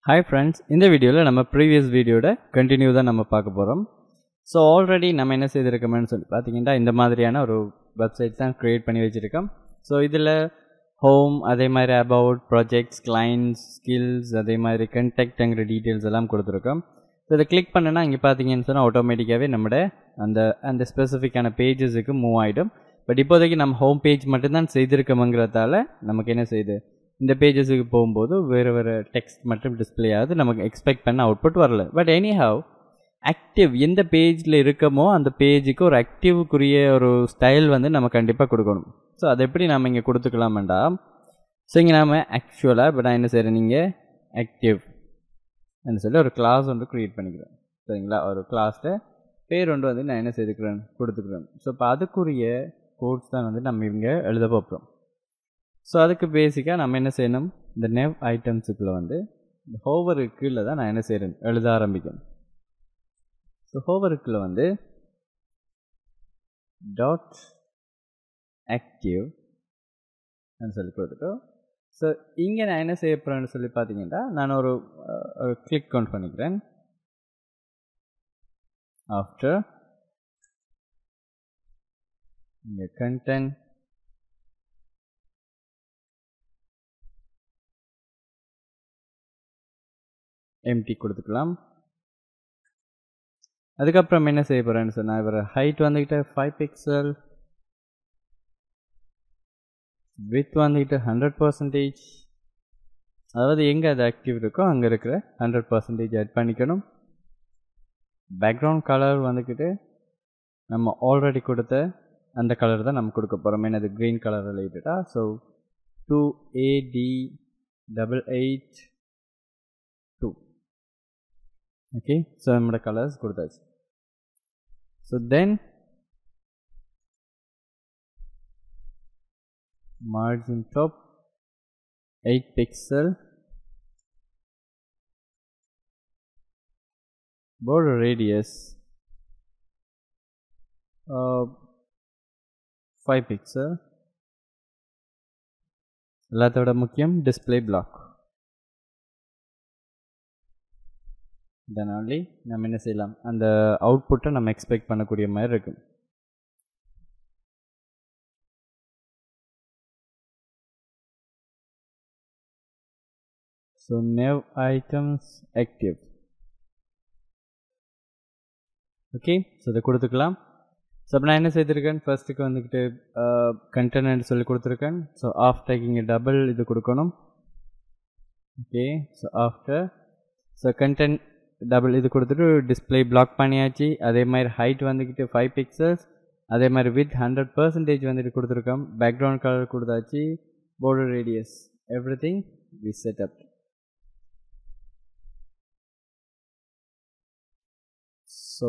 hi friends இந்த வீடியோவில் நம்ம ப்ரீவியஸ் வீடியோட கண்டினியூ தான் நம்ம பார்க்க போகிறோம் ஸோ ஆல்ரெடி நம்ம என்ன செய்திருக்கோம்னு சொல்லி பார்த்தீங்கன்னா இந்த மாதிரியான ஒரு வெப்சைட் தான் க்ரியேட் பண்ணி வச்சுருக்கோம் ஸோ இதில் ஹோம் அதே மாதிரி அபவுட் ப்ராஜெக்ட்ஸ் கிளைண்ட்ஸ் ஸ்கில்ஸ் அதே மாதிரி கண்டெக்ட்ங்கிற டீட்டெயில்ஸ் எல்லாம் கொடுத்துருக்கோம் ஸோ இதை கிளிக் பண்ணனா இங்கே பார்த்தீங்கன்னு சொன்னால் ஆட்டோமேட்டிக்காகவே நம்மட அந்த அந்த ஸ்பெசிஃபிக்கான பேஜஸுக்கு மூவ் ஆகிடும் பட் இப்போதைக்கு நம்ம ஹோம் பேஜ் மட்டும்தான் செய்திருக்கோங்கிறதால நமக்கு என்ன செய்யுது இந்த பேஜஸுக்கு போகும்போது வேறு வேறு டெக்ஸ்ட் மட்டும் டிஸ்பிளே ஆகுது நமக்கு எக்ஸ்பெக்ட் பண்ண அவுட்புட் வரல பட் எனி ஹவ் ஆக்டிவ் எந்த பேஜில் இருக்கமோ அந்த பேஜுக்கு ஒரு ஆக்டிவுக்குரிய ஒரு ஸ்டைல் வந்து நம்ம கண்டிப்பாக கொடுக்கணும் ஸோ அதை எப்படி நம்ம இங்கே கொடுத்துக்கலாமண்டா ஸோ இங்கே நாம் ஆக்சுவலாக இப்போ நான் என்ன செய்கிறேன் நீங்கள் ஆக்டிவ் சொல்லி ஒரு கிளாஸ் ஒன்று க்ரியேட் பண்ணிக்கிறேன் சரிங்களா ஒரு கிளாஸில் பேர் ஒன்று வந்து நான் என்ன செய்துக்கிறேன் கொடுத்துக்கிறேன் ஸோ இப்போ அதுக்குரிய கோட்ஸ் தான் வந்து நம்ம இவங்க எழுத பார்ப்போம் ஸோ அதுக்கு பேசிக்காக நம்ம என்ன செய்யணும் இந்த நெவ் ஐட்டம்ஸுக்குள்ளே வந்து இந்த ஹோவருக்கு கீழே தான் நான் என்ன செய்கிறேன் எழுத ஆரம்பிக்கணும் ஸோ ஹோவருக்குள்ளே வந்து டாட் ஆக்டிவ் சொல்லி கொடுத்துட்டோம் ஸோ இங்கே நான் என்ன செய்ய போகிறேன்னு சொல்லி பார்த்தீங்கன்னா நான் ஒரு ஒரு கிளிக் கவுண்ட் பண்ணிக்கிறேன் ஆஃப்டர் இங்கே கண்டென்ட் எம்டி கொடுத்துக்கலாம் அதுக்கப்புறம் என்ன செய்ய போகிறேன்னு சொன்னால் இவர் ஹைட் வந்துக்கிட்ட ஃபைவ் பிக்சல் வித் வந்துக்கிட்டு ஹண்ட்ரட் பர்சன்டேஜ் அதாவது எங்கே அது ஆக்டிவ் இருக்கோ அங்கே இருக்கிற ஹண்ட்ரட் பர்சன்டேஜ் ஆட் பண்ணிக்கணும் பேக்ரவுண்ட் கலர் வந்துக்கிட்டு நம்ம ஆல்ரெடி கொடுத்த அந்த கலர் தான் நம்ம கொடுக்க போகிறோம் என்னது க்ரீன் கலர் ரிலேட்டடாக so two A D double eight two okay so நம்மளோட கலர்ஸ் கொடுத்தாச்சு so then margin top 8 pixel border radius uh, 5 pixel எல்லாத்தோட முக்கியம் டிஸ்பிளே பிளாக் தென் only நம்ம என்ன செய்யலாம் அந்த அவுட்புட்டை நம்ம எக்ஸ்பெக்ட் பண்ணக்கூடிய மாதிரி இருக்கும் so nav items active okay so இதை கொடுத்துக்கலாம் ஸோ அப்போ நான் என்ன செய்திருக்கேன் ஃபர்ஸ்ட்டுக்கு வந்துக்கிட்டு கண்டென்ட் சொல்லி கொடுத்துருக்கேன் ஸோ ஆஃப்டர் இங்கே டபுள் இது கொடுக்கணும் okay so after so content double இது கொடுத்துட்டு டிஸ்பிளே பிளாக் பண்ணியாச்சு அதே மாதிரி ஹைட் வந்துக்கிட்டு ஃபைவ் பிக்சல்ஸ் அதே மாதிரி வித் ஹண்ட்ரட் பர்சன்டேஜ் வந்துட்டு கொடுத்துருக்கோம் பேக்ரவுண்ட் கலர் கொடுத்தாச்சு border radius everything we set up so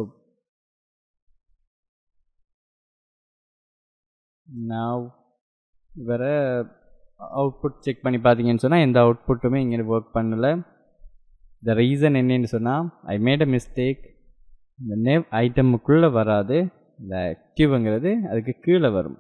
now வேற அவுட்புட் செக் பண்ணி பார்த்தீங்கன்னு சொன்னால் எந்த அவுட்புட்டுமே இங்கே ஒர்க் பண்ணலை த ரீசன் என்னன்னு சொன்னால் ஐ மேட் அ மிஸ்டேக் இந்த நேவ் ஐட்டமுக்குள்ளே வராது இந்த ஆக்டிவ்ங்கிறது அதுக்கு கீழே வரும்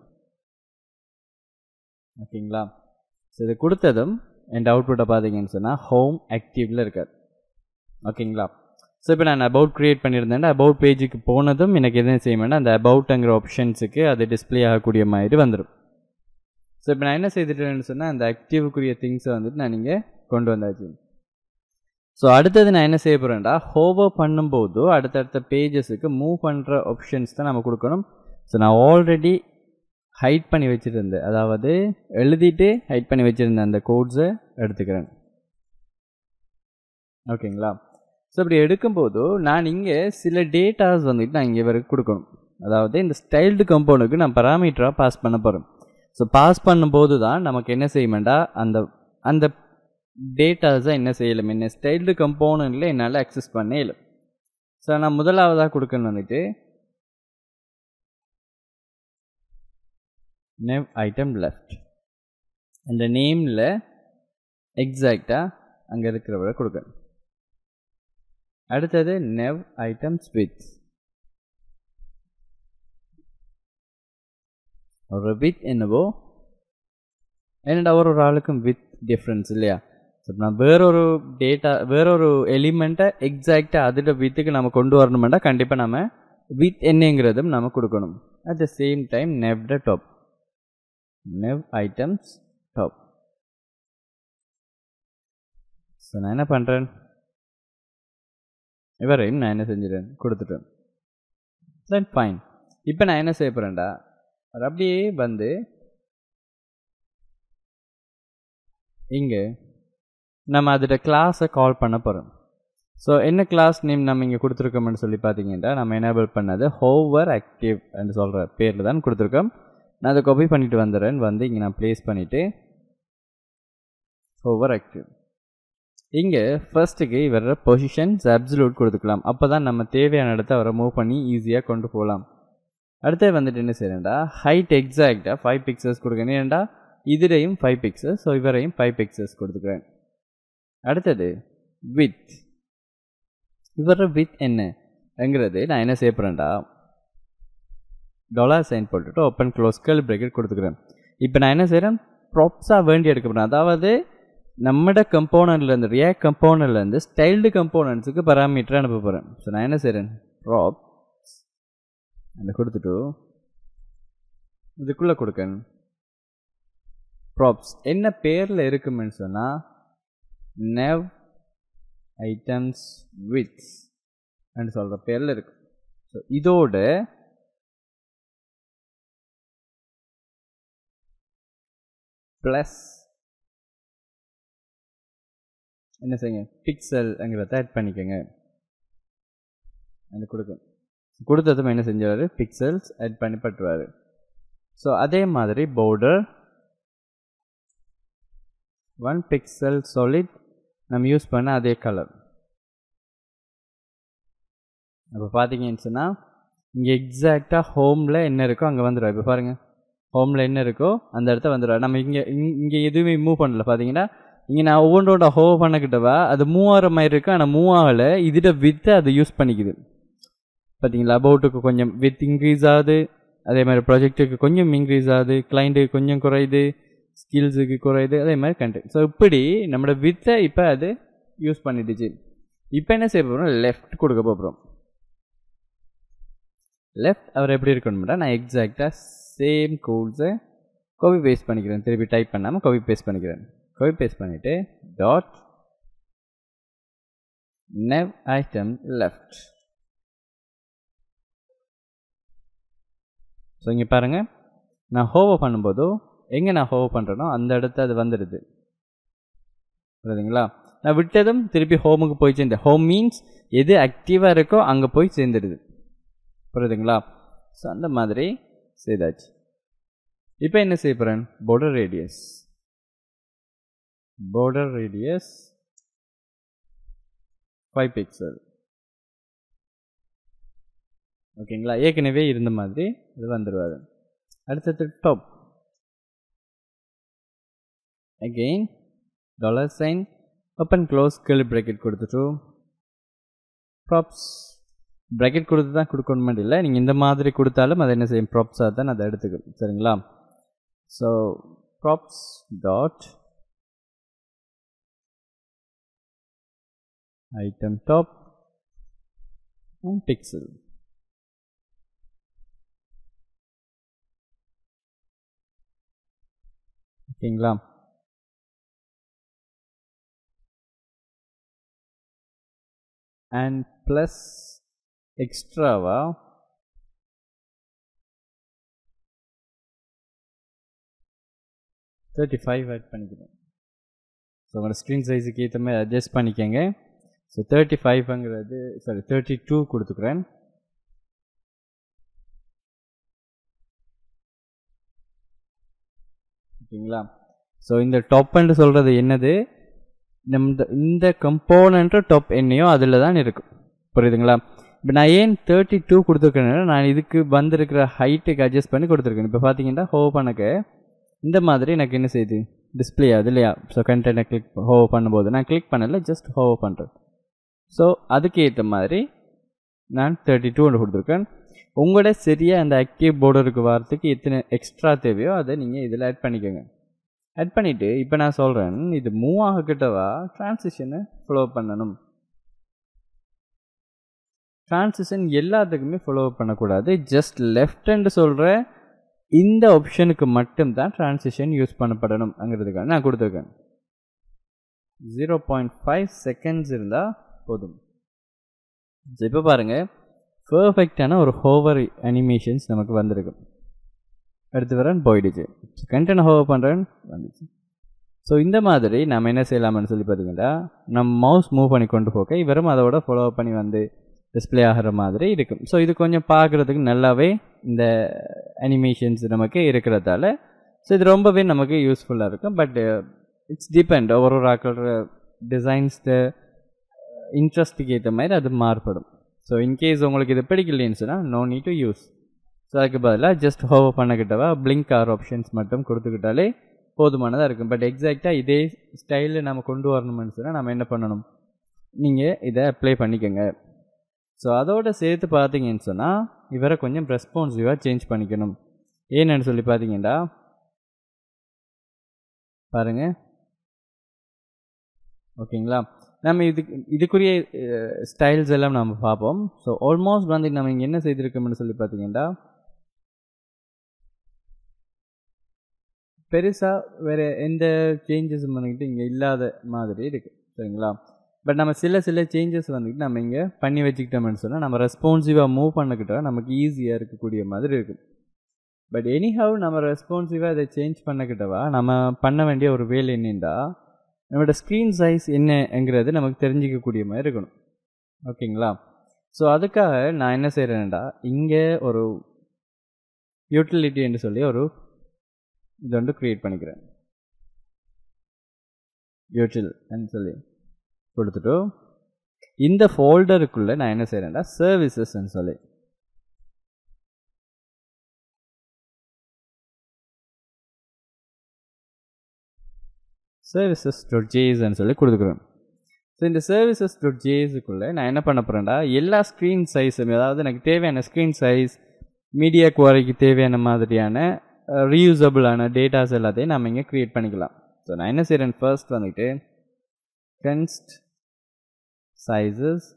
ஓகேங்களா ஸோ இது கொடுத்ததும் என் அவுட்புட்டை பார்த்தீங்கன்னு சொன்னால் ஹோம் ஆக்டிவில் இருக்காது ஓகேங்களா ஸோ இப்போ நான் அபவுட் க்ரியேட் பண்ணியிருந்தேன் அபவுட் பேஜுக்கு போனதும் எனக்கு எதுவும் செய்ய வேண்டாம் அந்த அபவுட்டுங்கிற ஆப்ஷன்ஸுக்கு அது டிஸ்பிளே ஆகக்கூடிய மாதிரி வந்துடும் ஸோ இப்போ நான் என்ன செய்துட்டேன்னு சொன்னால் அந்த ஆக்டிவுக்குரிய திங்ஸை வந்துட்டு நான் இங்கே கொண்டு வந்தாச்சு ஸோ அடுத்தது நான் என்ன செய்ய போகிறேன்டா ஹோவர் பண்ணும்போது அடுத்தடுத்த பேஜஸுக்கு மூவ் பண்ணுற ஆப்ஷன்ஸ் தான் நம்ம கொடுக்கணும் ஸோ நான் ஆல்ரெடி ஹைட் பண்ணி வச்சுருந்தேன் அதாவது எழுதிட்டு ஹைட் பண்ணி வச்சுருந்தேன் அந்த கோட்ஸை எடுத்துக்கிறேன் ஓகேங்களா ஸோ அப்படி எடுக்கும்போது நான் இங்கே சில டேட்டாஸ் வந்துட்டு நான் இங்கே வரைக்கும் கொடுக்கணும் அதாவது இந்த ஸ்டைல்டு கம்பவுண்டுக்கு நான் பராமீட்டராக பாஸ் பண்ண போகிறேன் ஸோ பாஸ் பண்ணும்போது தான் நமக்கு என்ன செய்யமெண்டா அந்த அந்த டேட்டாஸை என்ன செய்யலாம் என்ன ஸ்டைல்டு கம்பவுண்டில் என்னால் அக்சஸ் பண்ண இயலும் ஸோ நான் முதலாவதாக கொடுக்கணும் வந்துட்டு நெவ் ஐட்டம் லெஃப்ட் இந்த நேமில் எக்ஸாக்டாக அங்கே இருக்கிறவரை கொடுக்கணும் அடுத்தது நெவ் ஐட்டம்ஸ் வித் ஒரு வித் என்னவோ என்னடா ஒரு ஒரு ஆளுக்கும் வித் டிஃப்ரென்ஸ் இல்லையா ஸோ நான் வேறொரு டேட்டா வேறொரு எலிமெண்ட்டை எக்ஸாக்டாக அதோட வித்துக்கு நம்ம கொண்டு வரணுமெண்டா கண்டிப்பாக நம்ம வித் என்னங்கிறதும் நம்ம கொடுக்கணும் at the same time nav the top nav items top so நான் என்ன பண்ணுறேன் இவரையும் நான் என்ன செஞ்சிடறேன் கொடுத்துட்டேன் தென் ஃபைன் இப்போ நான் என்ன செய்ய போகிறேன்டா அது அப்படியே வந்து இங்கே நம்ம அதோட கிளாஸை கால் பண்ண போகிறோம் ஸோ என்ன கிளாஸ் நேம் நம்ம இங்கே கொடுத்துருக்கோம்னு சொல்லி பார்த்தீங்கன்னா நம்ம எனேபிள் பண்ணது ஹோவர் ஆக்டிவ் என்று சொல்கிற பேரில் தான் கொடுத்துருக்கோம் நான் அதை காப்பி பண்ணிட்டு வந்துடுறேன் வந்து இங்கே நான் ப்ளேஸ் பண்ணிவிட்டு ஹோவர் ஆக்டிவ் இங்கே ஃபர்ஸ்ட்டுக்கு இவர பொசிஷன்ஸ் அப்சல்யூட் கொடுத்துக்கலாம் அப்போ தான் நம்ம தேவையான இடத்த அவரை மூவ் பண்ணி ஈஸியாக கொண்டு போகலாம் அடுத்து வந்துட்டு என்ன செய்யறேன்டா ஹைட் எக்ஸாக்டாக ஃபைவ் பிக்சர்ஸ் கொடுக்கணும் ஏன்டா இதுலேயும் ஃபைவ் பிக்சர்ஸ் ஸோ இவரையும் ஃபைவ் பிக்சர்ஸ் கொடுத்துக்கிறேன் அடுத்தது வித் இவர வித் என்னங்கிறது நான் என்ன செய்ய போகிறேன்டா டாலர் சைன் போட்டுட்டு ஓப்பன் க்ளோஸ் கேர்ள் பிரேக்கெட் கொடுத்துக்கிறேன் இப்போ நான் என்ன செய்கிறேன் ப்ராப்ஸாக வேண்டி எடுக்க போகிறேன் அதாவது நம்மட கம்போனண்ட்லேருந்து ரியாக்ட் கம்போனண்ட்லேருந்து ஸ்டைல்டு கம்போனண்ட்ஸுக்கு பராமீட்டர் அனுப்ப போகிறேன் ஸோ நான் என்ன செய்கிறேன் ப்ராப் அதில் கொடுத்துட்டு இதுக்குள்ளே கொடுக்கணும் ப்ராப்ஸ் என்ன பேரில் இருக்குமென்னு சொன்னால் நெவ் ஐட்டம்ஸ் வித் அப்படின்னு சொல்கிற பேரில் இருக்கு ஸோ இதோட ப்ளஸ் என்ன செய்யுங்க பிக்சல்ங்கிறத ஆட் பண்ணிக்கோங்க அது கொடுக்கும் கொடுத்ததும் என்ன செஞ்சார் பிக்சல்ஸ் ஆட் பண்ணி பட்டுவார் ஸோ அதே மாதிரி border ஒன் பிக்சல் solid நம்ம யூஸ் பண்ண அதே கலர் அப்போ பார்த்தீங்கன்னு சொன்னால் இங்கே எக்ஸாக்டாக ஹோமில் என்ன இருக்கோ அங்கே வந்துடும் இப்போ பாருங்கள் ஹோமில் என்ன இருக்கோ அந்த இடத்த வந்துடும் நம்ம இங்கே இங்கே எதுவுமே மூவ் பண்ணல பார்த்தீங்கன்னா இங்கே நான் ஒவ்வொன்றோட ஹோ பண்ணக்கிட்டவா அது மூவ் ஆகிற மாதிரி இருக்கு ஆனால் மூவ் ஆகலை இதோட வித்தை அது யூஸ் பண்ணிக்குது பார்த்தீங்களா அபவுட்டுக்கு கொஞ்சம் வித் இன்க்ரீஸ் ஆகுது அதே மாதிரி ப்ராஜெக்ட்டுக்கு கொஞ்சம் இன்க்ரீஸ் ஆகுது கிளைண்ட்டுக்கு கொஞ்சம் குறையுது ஸ்கில்ஸுக்கு குறையுது அதே மாதிரி கண்டென்ட் ஸோ இப்படி நம்மளோட வித்தை இப்போ அது யூஸ் பண்ணிடுச்சு இப்போ என்ன செய்ய போகிறோம் லெஃப்ட் கொடுக்க போகிறோம் லெஃப்ட் அவர் எப்படி இருக்கணும்னா நான் எக்ஸாக்டாக சேம் கோல்ஸை காப்பி பேஸ்ட் பண்ணிக்கிறேன் திருப்பி டைப் பண்ணாமல் காப்பி பேஸ்ட் பண்ணிக்கிறேன் காப்பி பேஸ்ட் பண்ணிவிட்டு dot nav item left so இங்கே பாருங்கள் நான் ஹோவை பண்ணும்போதோ எங்கே நான் ஹோவ் பண்ணுறேனோ அந்த இடத்த அது வந்துடுது புரியுதுங்களா நான் விட்டதும் திருப்பி ஹோமுக்கு போய் சேர்ந்தேன் ஹோம் மீன்ஸ் எது ஆக்டிவாக இருக்கோ அங்கே போய் சேர்ந்துடுது புரியுதுங்களா ஸோ அந்த மாதிரி செய்தாச்சு இப்போ என்ன செய்ய போகிறேன் border radius border radius five pixel ஓகேங்களா ஏற்கனவே இருந்த மாதிரி இது வந்துடுவார் அடுத்தது top again dollar sign open close curly bracket கொடுத்துட்டு props bracket கொடுத்து தான் கொடுக்கணுமே இல்லை நீங்கள் இந்த மாதிரி கொடுத்தாலும் அது என்ன செய்யும் ப்ராப்ஸாக தான் அதை எடுத்துக்கும் சரிங்களா so props dot item top pixel ஓகேங்களா அண்ட் ப்ளஸ் எக்ஸ்ட்ராவா தேர்ட்டி ஃபைவ் ஆட் பண்ணிக்கிறேன் ஸோ உங்களோட ஸ்க்ரீன் சைஸுக்கு ஏற்ற மாதிரி அட்ஜஸ்ட் பண்ணிக்கோங்க ஸோ தேர்ட்டி ஃபைவ்ங்கிறது சாரி தேர்ட்டி டூ கொடுத்துக்கிறேன் ஓகேங்களா ஸோ இந்த டாப்ன்னு சொல்கிறது என்னது நம்ம இந்த கம்போனண்ட்டு டாப் என்னையோ அதில் தான் இருக்கும் புரியுதுங்களா இப்போ நான் ஏன் தேர்ட்டி டூ கொடுத்துருக்கேன்னா நான் இதுக்கு வந்திருக்கிற ஹைட்டுக்கு அட்ஜஸ்ட் பண்ணி கொடுத்துருக்கேன் இப்போ பார்த்தீங்கன்னா ஹோ பண்ணக்க இந்த மாதிரி எனக்கு என்ன செய்யுது டிஸ்பிளே ஆகுது இல்லையா ஸோ கண்டென்ட்டை கிளிக் ஹோ பண்ணும்போது நான் கிளிக் பண்ணல ஜஸ்ட் ஹோ பண்ணுறேன் ஸோ அதுக்கு ஏற்ற மாதிரி நான் தேர்ட்டி டூ ஒன்று கொடுத்துருக்கேன் உங்களோட சரியாக அந்த ஆக்டிவ் போர்டருக்கு வரத்துக்கு எத்தனை எக்ஸ்ட்ரா தேவையோ அதை நீங்கள் இதில் ஆட் பண்ணிக்கோங்க ஆட் பண்ணிவிட்டு இப்போ நான் சொல்கிறேன் இது மூவ் ஆகக்கிட்டவா ட்ரான்சிஷனை ஃபாலோ பண்ணணும் ட்ரான்சிஷன் எல்லாத்துக்குமே ஃபாலோ பண்ணக்கூடாது ஜஸ்ட் லெஃப்ட் ஹேண்டு சொல்கிற இந்த ஆப்ஷனுக்கு மட்டும்தான் ட்ரான்சிஷன் யூஸ் பண்ணப்படணும்ங்கிறதுக்காக நான் கொடுத்துருக்கேன் ஜீரோ பாயிண்ட் ஃபைவ் செகண்ட்ஸ் இருந்தால் போதும் இப்போ பாருங்கள் பர்ஃபெக்டான ஒரு ஹோவர் அனிமேஷன்ஸ் நமக்கு வந்திருக்கு அடுத்து வரேன் போயிடுச்சு கண்டென்ட் ஹோவர் பண்ணுறேன் வந்துச்சு ஸோ இந்த மாதிரி நம்ம என்ன செய்யலாம்னு சொல்லி பார்த்தீங்கன்னா நம்ம மவுஸ் மூவ் பண்ணி கொண்டு போக இவரும் அதோட ஃபாலோ பண்ணி வந்து டிஸ்பிளே ஆகிற மாதிரி இருக்கும் ஸோ இது கொஞ்சம் பார்க்குறதுக்கு நல்லாவே இந்த அனிமேஷன்ஸ் நமக்கு இருக்கிறதால ஸோ இது ரொம்பவே நமக்கு யூஸ்ஃபுல்லாக இருக்கும் பட் இட்ஸ் டிபெண்ட் ஒரு ஒரு ஆக்களோட டிசைன்ஸ் இன்ட்ரெஸ்ட்டுக்கு ஏற்ற மாதிரி அது மாறுபடும் ஸோ இன்கேஸ் உங்களுக்கு இது பிடிக்கலன்னு சொன்னால் no need to use so அதுக்கு பதிலாக ஜஸ்ட் ஹோவர் பண்ணக்கிட்டவா பிளிங்க் ஆர் ஆப்ஷன்ஸ் மட்டும் கொடுத்துக்கிட்டாலே போதுமானதாக இருக்கும் பட் எக்ஸாக்டாக இதே ஸ்டைலில் நம்ம கொண்டு வரணும்னு சொன்னால் நம்ம என்ன பண்ணணும் நீங்கள் இதை அப்ளை பண்ணிக்கோங்க ஸோ அதோட சேர்த்து பார்த்தீங்கன்னு சொன்னால் இவரை கொஞ்சம் ரெஸ்பான்சிவாக சேஞ்ச் பண்ணிக்கணும் ஏன்னு சொல்லி பார்த்தீங்கன்னா பாருங்கள் ஓகேங்களா நம்ம இதுக்கு இதுக்குரிய ஸ்டைல்ஸ் எல்லாம் நம்ம பார்ப்போம் ஸோ ஆல்மோஸ்ட் வந்து நம்ம இங்கே என்ன செய்திருக்கோம்னு சொல்லி பார்த்தீங்கன்னா பெருசாக வேறு எந்த சேஞ்சஸும் வந்துக்கிட்டு இங்கே இல்லாத மாதிரி இருக்குது சரிங்களா பட் நம்ம சில சில சேஞ்சஸ் வந்துக்கிட்டு நம்ம இங்கே பண்ணி வச்சுக்கிட்டோம்னு சொன்னால் நம்ம ரெஸ்பான்சிவாக மூவ் பண்ணிக்கிட்டா நமக்கு ஈஸியாக இருக்கக்கூடிய மாதிரி இருக்குது பட் எனிஹவ் நம்ம ரெஸ்பான்சிவாக இதை சேஞ்ச் பண்ணிக்கிட்டவா நம்ம பண்ண வேண்டிய ஒரு வேலை என்னென்னா நம்மளோட ஸ்க்ரீன் சைஸ் என்னங்கிறது நமக்கு தெரிஞ்சிக்கக்கூடிய மாதிரி இருக்கணும் ஓகேங்களா ஸோ அதுக்காக நான் என்ன செய்கிறேன்டா இங்கே ஒரு யூட்டிலிட்டி என்று சொல்லி ஒரு இது வந்து க்ரியேட் பண்ணிக்கிறேன் யூட்டில் சொல்லி கொடுத்துட்டு இந்த ஃபோல்டருக்குள்ளே நான் என்ன செய்கிறேன்டா சர்வீசஸ்ன்னு சொல்லி சர்வீசஸ் டாட் ஜேஎஸ்ன்னு சொல்லி கொடுத்துக்குறேன் ஸோ இந்த சர்வீசஸ் டாட் ஜேஎஸுக்குள்ளே நான் என்ன பண்ண போகிறேன்டா எல்லா ஸ்க்ரீன் சைஸும் அதாவது எனக்கு தேவையான ஸ்க்ரீன் சைஸ் மீடியா குவாரிக்கு தேவையான மாதிரியான ரீயூசபிளான டேட்டாஸ் எல்லாத்தையும் நம்ம இங்கே க்ரியேட் பண்ணிக்கலாம் ஸோ நான் என்ன செய்கிறேன் ஃபர்ஸ்ட் வந்துட்டு கன்ஸ்ட் சைஸஸ்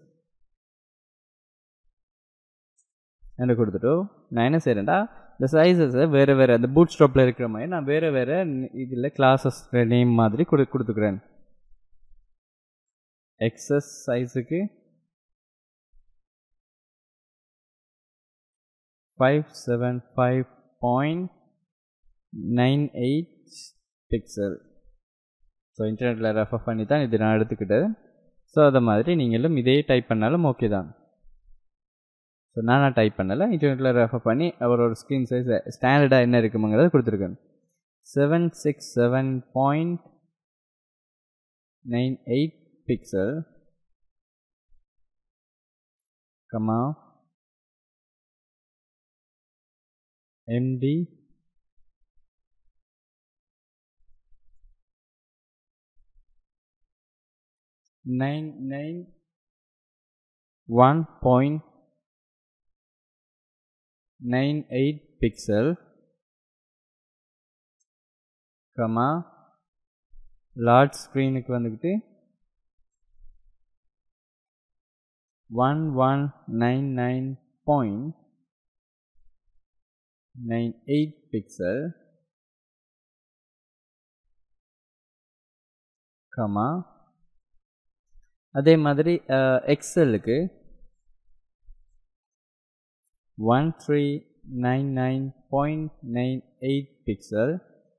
என்று கொடுத்துட்டு நான் என்ன செய்கிறேன்டா இந்த சைஸஸை வேறு வேறு அந்த பூட் ஸ்டாப்பில் இருக்கிற மாதிரி நான் வேறு வேறு இதில் கிளாஸஸ் நேம் மாதிரி கொடு கொடுத்துக்கிறேன் எக்ஸஸ் சைஸுக்கு five seven five point nine eight pixel so இன்டர்நெட்டில் ரெஃபர் பண்ணி தான் இது நான் எடுத்துக்கிட்டேன் ஸோ அதை மாதிரி நீங்களும் இதே டைப் பண்ணாலும் ஓகே தான் ஸோ நானாக டைப் பண்ணலை இன்டர்நெட்டில் ரெஃபர் பண்ணி அவரோட ஸ்க்ரீன் சைஸ் ஸ்டாண்டர்டாக என்ன இருக்குமுங்கிறத கொடுத்துருக்கேன் seven six seven point nine eight pixel comma MD nine nine one point nine eight pixel comma large ஸ்க்ரீனுக்கு வந்துக்கிட்டு one one nine nine point nine eight pixel comma அதே மாதிரி எக்ஸலுக்கு one three nine nine point nine eight pixel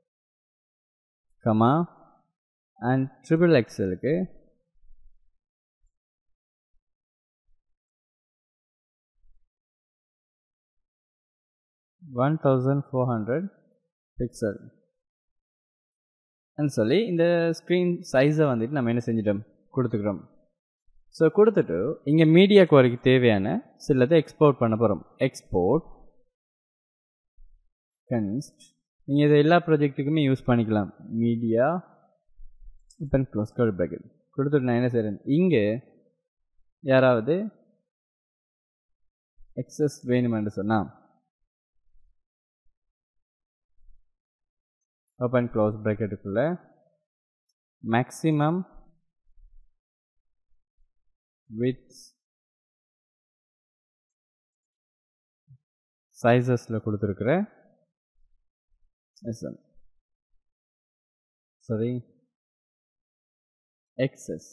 comma and triple எக்ஸலுக்கு one thousand four hundred pixel சொல்லி இந்த screen சைஸை வந்துட்டு நம்ம என்ன செஞ்சிட்டோம் கொடுத்துக்கிறோம் ஸோ கொடுத்துட்டு இங்கே மீடியா குவாரிக்கு தேவையான சிலதை எக்ஸ்போர்ட் பண்ண போகிறோம் எக்ஸ்போர்ட் கன்ஸ்ட் நீங்கள் இதை எல்லா ப்ராஜெக்ட்டுக்குமே யூஸ் பண்ணிக்கலாம் மீடியா ஓப்பன் க்ளோஸ் கர் பேக்கெட் கொடுத்துட்டு நான் என்ன செய்கிறேன் இங்கே யாராவது எக்ஸஸ் வேணுமென்று சொன்னால் ஓப்பன் க்ளோஸ் ப்ராக்கெட்டுக்குள்ளே மேக்ஸிமம் வித் சைஸஸில் கொடுத்துருக்குற எஸ்எம் சரி எக்ஸஸ்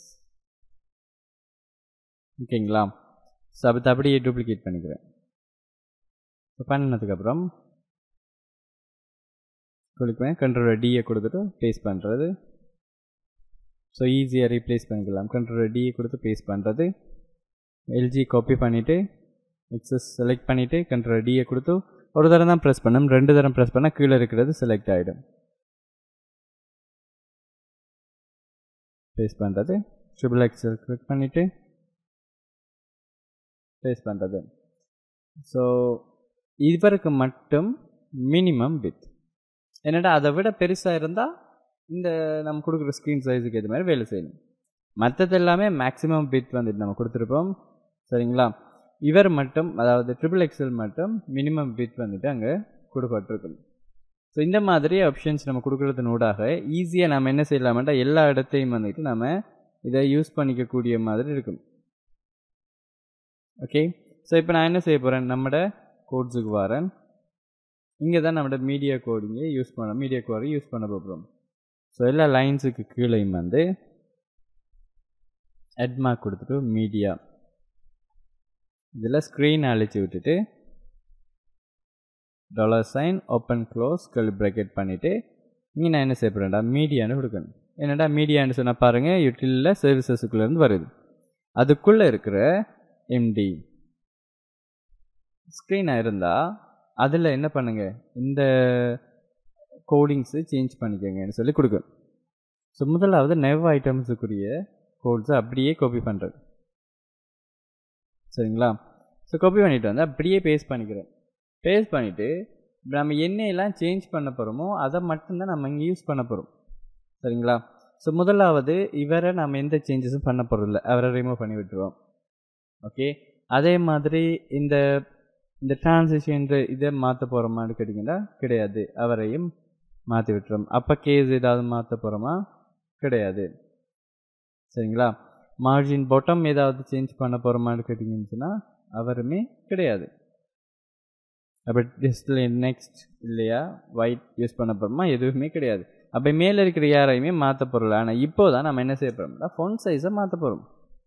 ஓகேங்களா ஸோ அப்போ அப்படியே டூப்ளிகேட் பண்ணிக்கிறேன் ஸோ பண்ணினதுக்கப்புறம் கொடுப்பேன் கண்ட்ரோல் டியை கொடுத்துட்டு பேஸ்ட் பண்ணுறது ஸோ ஈஸியாக ரீப்ளேஸ் பண்ணிக்கலாம் கண்ட்ரோல் டியை கொடுத்து பேஸ்ட் பண்ணுறது எல்ஜி காப்பி பண்ணிவிட்டு எக்ஸஸ் செலக்ட் பண்ணிவிட்டு கண்ட்ரோல் டியை கொடுத்து ஒரு தரம் தான் ப்ரெஸ் பண்ணணும் ரெண்டு தரம் ப்ரெஸ் பண்ணால் கீழே இருக்கிறது செலக்ட் ஆகிடும் பேஸ்ட் பண்ணுறது ட்ரிபிள் எக்ஸல் கிளிக் பண்ணிவிட்டு பேஸ்ட் பண்ணுறது ஸோ இவருக்கு மட்டும் மினிமம் வித் என்னடா அதை விட பெருசாக இருந்தால் இந்த நம்ம கொடுக்குற ஸ்க்ரீன் சைஸுக்கு ஏற்ற மாதிரி வேலை செய்யணும் மற்றது எல்லாமே மேக்ஸிமம் பிட் வந்துட்டு நம்ம கொடுத்துருப்போம் சரிங்களா இவர் மட்டும் அதாவது ட்ரிபிள் எக்ஸல் மட்டும் மினிமம் பிட் வந்துட்டு அங்கே கொடுக்கப்பட்டிருக்கும் ஸோ இந்த மாதிரி ஆப்ஷன்ஸ் நம்ம கொடுக்குறதுனூடாக ஈஸியாக நம்ம என்ன செய்யலாமட்டா எல்லா இடத்தையும் வந்துட்டு நம்ம இதை யூஸ் பண்ணிக்கக்கூடிய மாதிரி இருக்கும் ஓகே ஸோ இப்போ நான் என்ன செய்ய போகிறேன் நம்மட கோட்ஸுக்கு வரேன் இங்கே தான் நம்மளோட மீடியா கோடிங்கை யூஸ் பண்ண மீடியா கோடை யூஸ் பண்ண போகிறோம் ஸோ எல்லா லைன்ஸுக்கு கீழேயும் வந்து அட்மார்க் கொடுத்துட்டு மீடியா இதில் ஸ்க்ரீன் அழிச்சு விட்டுட்டு டாலர் சைன் ஓப்பன் க்ளோஸ் கல் ப்ராக்கெட் பண்ணிவிட்டு இங்கே நான் என்ன செய்ய போகிறேன்டா மீடியான்னு கொடுக்கணும் என்னடா மீடியான்னு சொன்னால் பாருங்கள் யூட்டிலில் சர்வீசஸுக்குள்ளேருந்து வருது அதுக்குள்ளே இருக்கிற எம்டி ஸ்க்ரீனாக இருந்தால் அதில் என்ன பண்ணுங்க இந்த கோடிங்ஸு சேஞ்ச் பண்ணிக்கோங்கன்னு சொல்லி கொடுக்கும் ஸோ முதலாவது நெவ் ஐட்டம்ஸுக்குரிய கோட்ஸை அப்படியே காப்பி பண்ணுறது சரிங்களா ஸோ காப்பி பண்ணிட்டு வந்து அப்படியே பேஸ்ட் பண்ணிக்கிறேன் பேஸ்ட் பண்ணிவிட்டு நம்ம என்னையெல்லாம் சேஞ்ச் பண்ண போகிறோமோ அதை மட்டும்தான் நம்ம இங்கே யூஸ் பண்ண போகிறோம் சரிங்களா ஸோ முதலாவது இவரை நம்ம எந்த சேஞ்சஸும் பண்ண போகிறதில்ல அவரை ரிமூவ் பண்ணி விட்டுருவோம் ஓகே அதே மாதிரி இந்த இந்த டிரான்சிஷன் இதை மாற்ற போகிறோமான்னு கேட்டிங்கன்னா கிடையாது அவரையும் மாற்றி விட்டுறோம் அப்போ கேஸ் ஏதாவது மாற்ற போகிறோமா கிடையாது சரிங்களா மார்ஜின் பாட்டம் ஏதாவது சேஞ்ச் பண்ண போகிறோமான்னு கேட்டிங்கன்னு சொன்னால் அவருமே கிடையாது அப்போ டிஸ்பிளே நெக்ஸ்ட் இல்லையா ஒயிட் யூஸ் பண்ண போகிறோமா எதுவுமே கிடையாது அப்போ மேலே இருக்கிற யாரையுமே மாற்ற போகிறல ஆனால் இப்போ தான் நம்ம என்ன செய்ய போகிறோம்னா ஃபோன் சைஸை மாற்ற போகிறோம்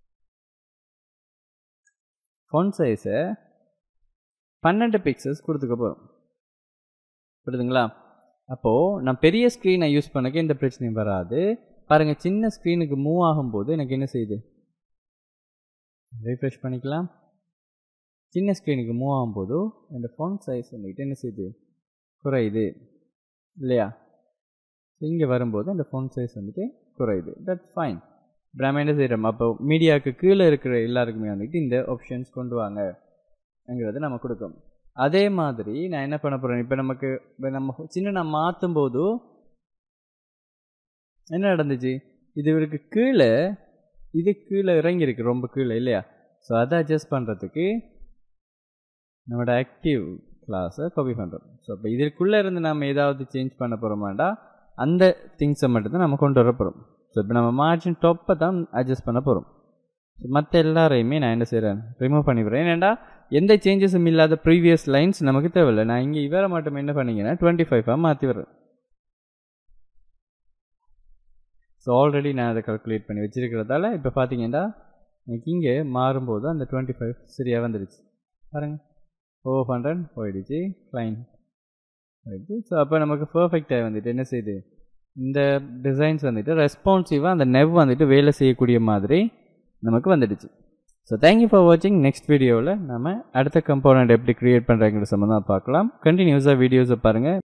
ஃபோன் சைஸை பன்னெண்டு பிக்சல்ஸ் கொடுத்துக்க போகிறோம் புரியுதுங்களா அப்போது நான் பெரிய ஸ்க்ரீனை யூஸ் பண்ணக்க இந்த பிரச்சனையும் வராது பாருங்கள் சின்ன ஸ்க்ரீனுக்கு மூவ் ஆகும்போது எனக்கு என்ன செய்யுது ரீஃப்ரெஷ் பண்ணிக்கலாம் சின்ன ஸ்க்ரீனுக்கு மூவ் ஆகும்போது இந்த ஃபோன் சைஸ் வந்துக்கிட்டு என்ன செய்யுது குறையுது இல்லையா இங்கே வரும்போது அந்த ஃபோன் சைஸ் வந்துட்டு குறையுது தட்ஸ் ஃபைன் இப்போ நம்ம என்ன செய்கிறோம் அப்போ மீடியாவுக்கு கீழே இருக்கிற எல்லாருக்குமே வந்துட்டு இந்த ஆப்ஷன்ஸ் கொண்டு வாங்க ங்கிறது நம்ம கொடுக்கும் அதே மாதிரி நான் என்ன பண்ண போகிறேன் இப்போ நமக்கு இப்போ நம்ம சின்ன நான் மாற்றும் போது என்ன நடந்துச்சு இது இவருக்கு கீழே இது கீழே இறங்கியிருக்கு ரொம்ப கீழே இல்லையா ஸோ அதை அட்ஜஸ்ட் பண்ணுறதுக்கு நம்மளோட ஆக்டிவ் கிளாஸை காப்பி பண்ணுறோம் ஸோ இப்போ இதற்குள்ளே இருந்து நம்ம ஏதாவது சேஞ்ச் பண்ண போகிறோமாண்டா அந்த திங்ஸை மட்டும்தான் நம்ம கொண்டு வர போகிறோம் ஸோ இப்போ நம்ம மார்ஜின் டாப்பை தான் அட்ஜஸ்ட் பண்ண போகிறோம் மற்ற எல்லாரையுமே நான் என்ன செய்கிறேன் ரிமூவ் பண்ணிவிடுறேன் ஏன்னா எந்த சேஞ்சஸும் இல்லாத ப்ரீவியஸ் லைன்ஸ் நமக்கு தேவையில்லை நான் இங்கே இவரை மட்டும் என்ன பண்ணிங்கன்னா டுவெண்ட்டி ஃபைவாக மாற்றி விடுறேன் ஸோ ஆல்ரெடி நான் அதை கால்குலேட் பண்ணி வச்சுருக்கிறதால இப்போ பார்த்தீங்கன்னா எனக்கு இங்கே மாறும்போது அந்த டுவெண்ட்டி ஃபைவ் சரியாக வந்துடுச்சு பாருங்கள் ஓ ஹண்ட்ரட் போயிடுச்சு க்ளைன் போயிடுச்சு ஸோ அப்போ நமக்கு பர்ஃபெக்டாக வந்துட்டு என்ன செய்யுது இந்த டிசைன்ஸ் வந்துட்டு ரெஸ்பான்சிவாக அந்த நெவ் வந்துட்டு வேலை செய்யக்கூடிய மாதிரி நமக்கு வந்துடுச்சு ஸோ தேங்க்யூ ஃபார் வாட்சிங் நெக்ஸ்ட் வீடியோவில் நம்ம அடுத்த கம்போனண்ட் எப்படி க்ரியேட் பண்ணுறாங்கிற சம்மந்தம் பார்க்கலாம் கண்டினியூஸாக வீடியோஸை பாருங்கள்